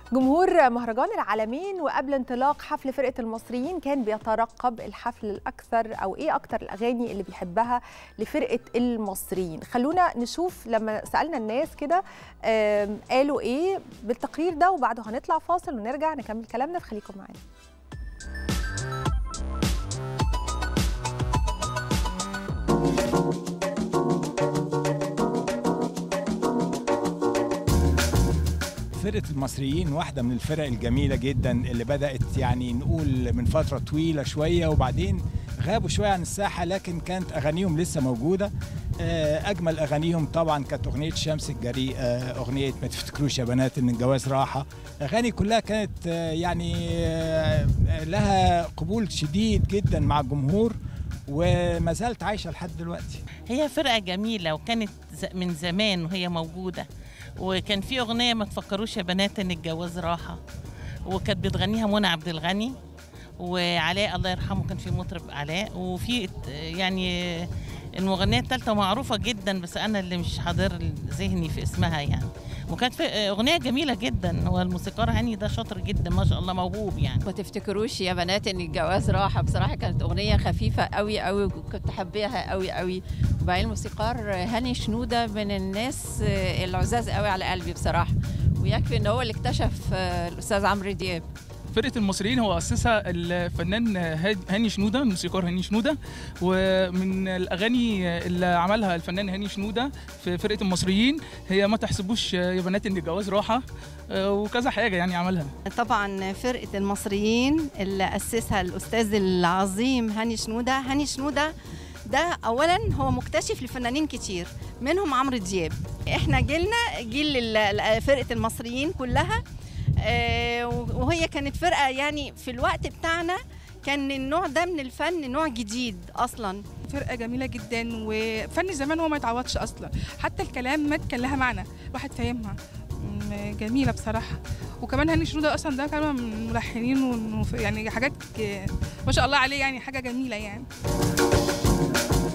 جمهور مهرجان العالمين وقبل انطلاق حفل فرقه المصريين كان بيترقب الحفل الاكثر او ايه اكتر الاغاني اللي بيحبها لفرقه المصريين خلونا نشوف لما سالنا الناس كده آم، قالوا ايه بالتقرير ده وبعده هنطلع فاصل ونرجع نكمل كلامنا فخليكم معانا فرقة المصريين واحدة من الفرق الجميلة جدا اللي بدأت يعني نقول من فترة طويلة شوية وبعدين غابوا شوية عن الساحة لكن كانت أغانيهم لسه موجودة آه، أجمل أغانيهم طبعا كانت أغنية شمس الجريئة أغنية ما تفتكروش يا بنات إن الجواز راحة أغاني كلها كانت آه، يعني آه، لها قبول شديد جدا مع الجمهور وما زالت عايشة لحد دلوقتي هي فرقة جميلة وكانت ز- من زمان وهي موجودة وكان في أغنية ما تفكروش يا بنات إن الجواز راحة وكانت بتغنيها منى عبد الغني وعلاء الله يرحمه كان في مطرب علاء وفي ات- يعني المغنية الثالثة معروفة جدا بس أنا اللي مش حاضر ذهني في اسمها يعني وكانت في أغنية جميلة جدا هو الموسيقار هاني ده شاطر جدا ما شاء الله موهوب يعني ما تفتكروش يا بنات ان الجواز راحه بصراحه كانت اغنيه خفيفه قوي قوي وكنت حبيها قوي قوي وبعدين الموسيقار هاني شنوده من الناس العزاز قوي على قلبي بصراحه ويكفي ان هو اللي اكتشف الاستاذ عمرو دياب فرقه المصريين هو اسسها الفنان هاد- هاني شنوده الموسيقار هاني شنوده ومن الاغاني اللي عملها الفنان هاني شنوده في فرقه المصريين هي ما تحسبوش يا بنات ان الجواز راحه وكذا حاجه يعني عملها طبعا فرقة المصريين اللي أسسها الأستاذ العظيم هاني شنودة هاني شنودة ده أولا هو مكتشف لفنانين كتير منهم عمرو دياب احنا جيلنا جيل ال- ال- فرقة المصريين كلها آه، وهي كانت فرقة يعني في الوقت بتاعنا كان النوع ده من الفن نوع جديد أصلا فرقه جميله جدا وفن زمان هو ما يتعوضش اصلا حتى الكلمات كان لها معنى الواحد فاهمها م- جميله بصراحه وكمان هاني شنودة اصلا ده كان من الملحنين والمف- يعني حاجات ك- ما شاء الله عليه يعني حاجه جميله يعني